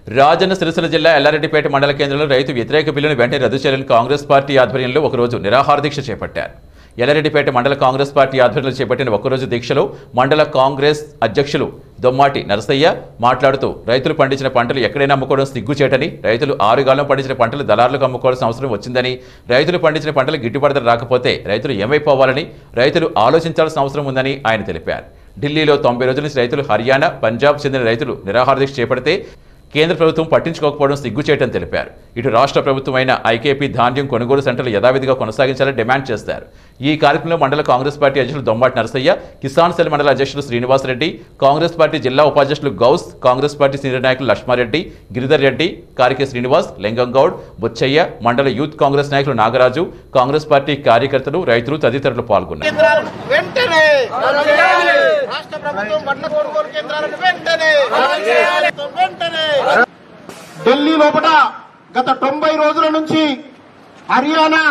రాజన్న సిరిసిల్ల జిల్లా ఎల్లారెడ్డిపేట మండల కేంద్రంలో రైతు వ్యతిరేక బిల్లును వెంటనే రద్దు చేయాలని కాంగ్రెస్ పార్టీ ఆధ్వర్యంలో ఒకరోజు నిరాహార దీక్ష చేపట్టారు ఎల్లారెడ్డిపేట మండల కాంగ్రెస్ పార్టీ ఆధ్వర్యంలో చేపట్టిన ఒక్కరోజు దీక్షలో మండల కాంగ్రెస్ అధ్యక్షులు దొమ్మాటి నరసయ్య మాట్లాడుతూ రైతులు పండించిన పంటలు ఎక్కడైనా అమ్ముకోవడం సిగ్గుచేటని రైతులు ఆరుగాలం పండించిన పంటలు దళారులకు అమ్ముకోవాల్సిన అవసరం వచ్చిందని రైతులు పండించిన పంటలు గిట్టుబాటు ధర రాకపోతే రైతులు ఏమైపోవాలని రైతులు ఆలోచించాల్సిన అవసరం ఉందని ఆయన తెలిపారు ఢిల్లీలో తొంభై రోజుల నుంచి రైతులు హర్యానా పంజాబ్ చెందిన రైతులు నిరాహార దీక్ష చేపడితే కేంద్ర ప్రభుత్వం పట్టించుకోకపోవడం సిగ్గుచేయటని తెలిపారు ఇటు రాష్ట్ర ప్రభుత్వం అయిన ఐకేపీ ధాన్యం కొనుగోలు సెంటర్లు యథావిధిగా కొనసాగించాలని డిమాండ్ చేశారు ఈ కార్యక్రమంలో మండల కాంగ్రెస్ పార్టీ అధ్యక్షులు దొమ్మాటి నరసయ్య కిసాన్ సెల్ మండల అధ్యక్షులు శ్రీనివాసరెడ్డి కాంగ్రెస్ పార్టీ జిల్లా ఉపాధ్యక్షులు గౌస్ కాంగ్రెస్ పార్టీ సీనియర్ నాయకులు లక్ష్మారెడ్డి గిరిధర్ రెడ్డి కారికే శ్రీనివాస్ లింగంగౌడ్ బుచ్చయ్య మండల యూత్ కాంగ్రెస్ నాయకులు నాగరాజు కాంగ్రెస్ పార్టీ కార్యకర్తలు రైతులు తదితరులు పాల్గొన్నారు కేంద్రాలను వెంటనే రాష్ట్ర ప్రభుత్వం వడ్ల కొనుగోలు కేంద్రాలను వెంటనే వెంటనే ఢిల్లీ లోపల గత తొంభై రోజుల నుంచి హర్యానా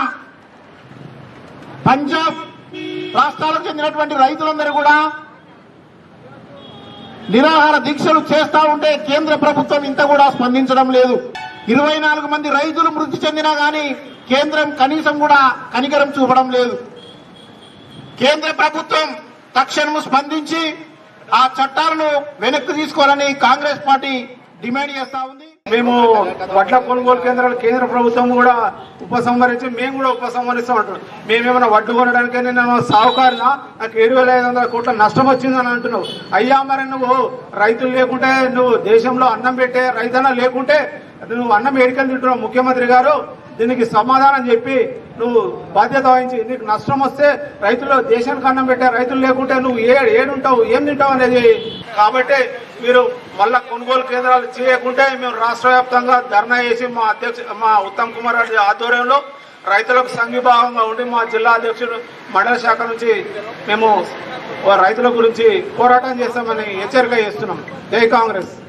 పంజాబ్ రాష్ట్రాలకు చెందినటువంటి రైతులందరూ కూడా నిరాహార దీక్షలు చేస్తా ఉంటే కేంద్ర ప్రభుత్వం ఇంత కూడా స్పందించడం లేదు ఇరవై నాలుగు మంది రైతులు మృతి చెందినా గాని కేంద్రం కనీసం కూడా కనికరం చూపడం లేదు కేంద్ర ప్రభుత్వం తక్షణం స్పందించి ఆ చట్టాలను వెనక్కి తీసుకోవాలని కాంగ్రెస్ పార్టీ డిమాండ్ చేస్తా ఉంది మేము వడ్ల కొనుగోలు కేంద్రాలు కేంద్ర ప్రభుత్వం కూడా ఉపసంహరించి మేము కూడా ఉపసంహరిస్తాం అంటున్నాం మేమేమైనా వడ్డు కొనడానికి నేను సావుకారిన నాకు ఏడు వేల ఐదు వందల కోట్ల నష్టం వచ్చిందని అంటున్నావు అయ్యా మరి నువ్వు రైతులు లేకుంటే నువ్వు దేశంలో అన్నం పెట్టే రైతన్న లేకుంటే నువ్వు అన్నం ఏడికలు తింటున్నావు ముఖ్యమంత్రి గారు దీనికి సమాధానం చెప్పి నువ్వు బాధ్యత వహించి నీకు నష్టం వస్తే రైతులు దేశానికి అన్నం పెట్టే రైతులు లేకుంటే నువ్వు ఏ ఏడుంటావు ఏం తింటావు అనేది కాబట్టి మీరు మళ్ళా కొనుగోలు కేంద్రాలు చేయకుంటే మేము రాష్ట్ర వ్యాప్తంగా ధర్నా చేసి మా అధ్యక్ష మా ఉత్తమ్ కుమార్ రెడ్డి ఆధ్వర్యంలో రైతులకు సంఘీభావంగా ఉండి మా జిల్లా అధ్యక్షుడు మండల శాఖ నుంచి మేము రైతుల గురించి పోరాటం చేస్తామని హెచ్చరిక చేస్తున్నాం జై కాంగ్రెస్